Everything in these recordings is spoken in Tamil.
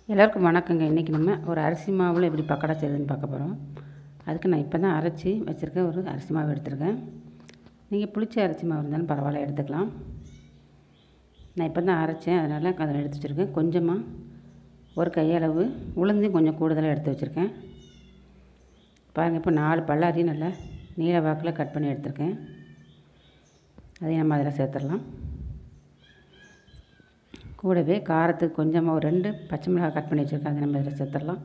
எல்லாருக்கும் வணக்கங்க இன்றைக்கி நம்ம ஒரு அரிசி மாவில் எப்படி பக்கோடா செய்யுதுன்னு பார்க்க போகிறோம் அதுக்கு நான் இப்போ தான் அரைச்சி வச்சுருக்கேன் ஒரு அரிசி மாவு எடுத்திருக்கேன் நீங்கள் புளிச்ச அரிசி மாவு இருந்தாலும் பரவாயில்ல எடுத்துக்கலாம் நான் இப்போ தான் அரைச்சேன் அதனால் அதில் எடுத்து வச்சுருக்கேன் கொஞ்சமாக ஒரு கையளவு உளுந்து கொஞ்சம் கூடுதலாக எடுத்து வச்சுருக்கேன் பாருங்கள் இப்போ நாலு பல்லாரி நல்லா நீல வாக்கில் கட் பண்ணி எடுத்திருக்கேன் அதையும் நம்ம அதில் சேர்த்துடலாம் கூடவே காரத்துக்கு கொஞ்சமாக ஒரு ரெண்டு பச்சை மிளகாய் கட் பண்ணி வச்சுருக்கேன் அதை நம்ம இதில் சேர்த்துடலாம்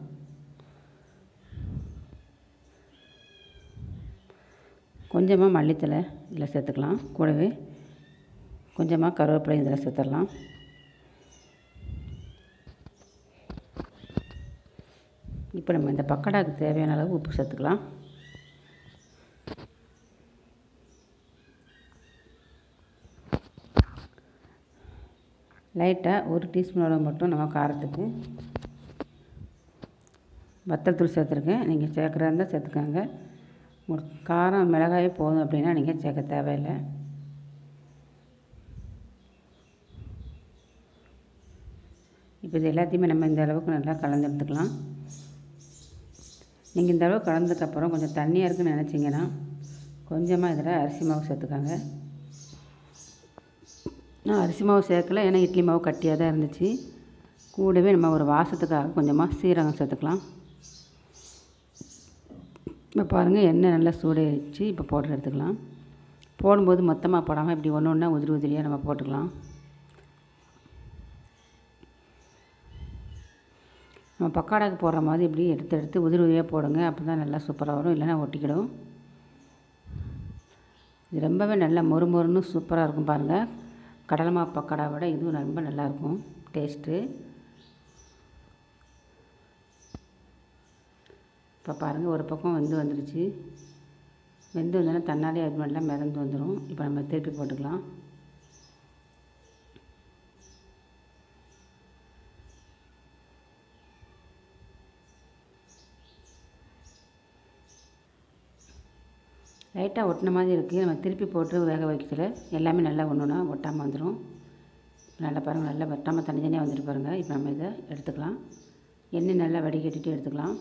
கொஞ்சமாக மல்லித்தலை இதில் சேர்த்துக்கலாம் கூடவே கொஞ்சமாக கருவேப்பிலை இதில் சேர்த்துடலாம் இப்போ நம்ம இந்த பக்கோடாவுக்கு தேவையான அளவு உப்பு சேர்த்துக்கலாம் லைட்டாக ஒரு டீஸ்பூன் அளவு மட்டும் நம்ம காரத்துக்கு வத்தல் தூள் சேர்த்துருக்கேன் நீங்கள் சேர்க்குறதா இருந்தால் சேர்த்துக்கோங்க உங்களுக்கு காரம் மிளகாயே போதும் அப்படின்னா நீங்கள் சேர்க்க தேவையில்லை இப்போ இது எல்லாத்தையுமே நம்ம இந்த அளவுக்கு நல்லா கலந்து எடுத்துக்கலாம் நீங்கள் இந்த அளவு கலந்ததுக்கப்புறம் கொஞ்சம் தண்ணியாக இருக்குன்னு நினச்சிங்கன்னா கொஞ்சமாக இதில் அரிசி மாவு சேர்த்துக்காங்க நான் அரிசி மாவு சேர்க்கல ஏன்னா இட்லி மாவு கட்டியாக தான் இருந்துச்சு கூடவே நம்ம ஒரு வாசத்துக்காக கொஞ்சமாக சீரகம் சேர்த்துக்கலாம் இப்போ பாருங்கள் எண்ணெய் நல்லா சூடாயிடுச்சு இப்போ போட்டு எடுத்துக்கலாம் போடும்போது மொத்தமாக போடாமல் இப்படி ஒன்று ஒன்றா உதிரி உதிரியாக நம்ம போட்டுக்கலாம் நம்ம பக்காடாக்கு போடுற மாதிரி இப்படி எடுத்து எடுத்து உதிரி உதிரியாக போடுங்க அப்போ தான் நல்லா சூப்பராக வரும் இல்லைன்னா ஒட்டிக்கிடும் இது ரொம்பவே நல்லா மொறு மொறுன்னு சூப்பராக இருக்கும் பாருங்கள் கடலை மாவு பக்கோடா விட இதுவும் ரொம்ப நல்லாயிருக்கும் டேஸ்ட்டு இப்போ பாருங்கள் ஒரு பக்கம் வெந்து வந்துடுச்சு வெந்து வந்தோன்னா தன்னாலே அது மாதிரிலாம் மிதந்து வந்துடும் இப்போ நம்ம திருப்பி போட்டுக்கலாம் லைட்டாக ஒட்டின மாதிரி இருக்குது நம்ம திருப்பி போட்டு வேக வைக்கல எல்லாமே நல்லா ஒன்றுனா ஒட்டாமல் வந்துடும் நல்லா பாருங்கள் நல்லா ஒட்டாமல் தனித்தனியாக வந்துட்டு பாருங்கள் இப்போ நம்ம இதை எடுத்துக்கலாம் எண்ணெய் நல்லா வடிகட்டிட்டு எடுத்துக்கலாம்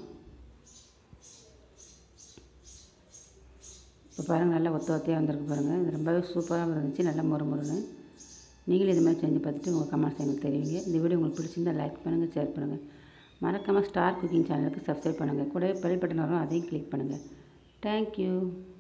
இப்போ பாருங்கள் நல்லா ஒத்த ஒத்தையாக வந்திருக்கு பாருங்கள் இது ரொம்பவே சூப்பராக இருந்துச்சு நல்லா மொறு மொறுன்னு நீங்களும் இது மாதிரி செஞ்சு பார்த்துட்டு உங்கள் கமெண்ட்ஸ் எனக்கு தெரிவிங்க இந்த வீடியோ உங்களுக்கு பிடிச்சிருந்தால் லைக் பண்ணுங்கள் ஷேர் பண்ணுங்கள் மறக்காமல் ஸ்டார் குக்கிங் சேனலுக்கு சப்ஸ்கிரைப் பண்ணுங்கள் கூடவே பெல் பட்டன் வரும் அதையும் கிளிக் பண்ணுங்கள் தேங்க்யூ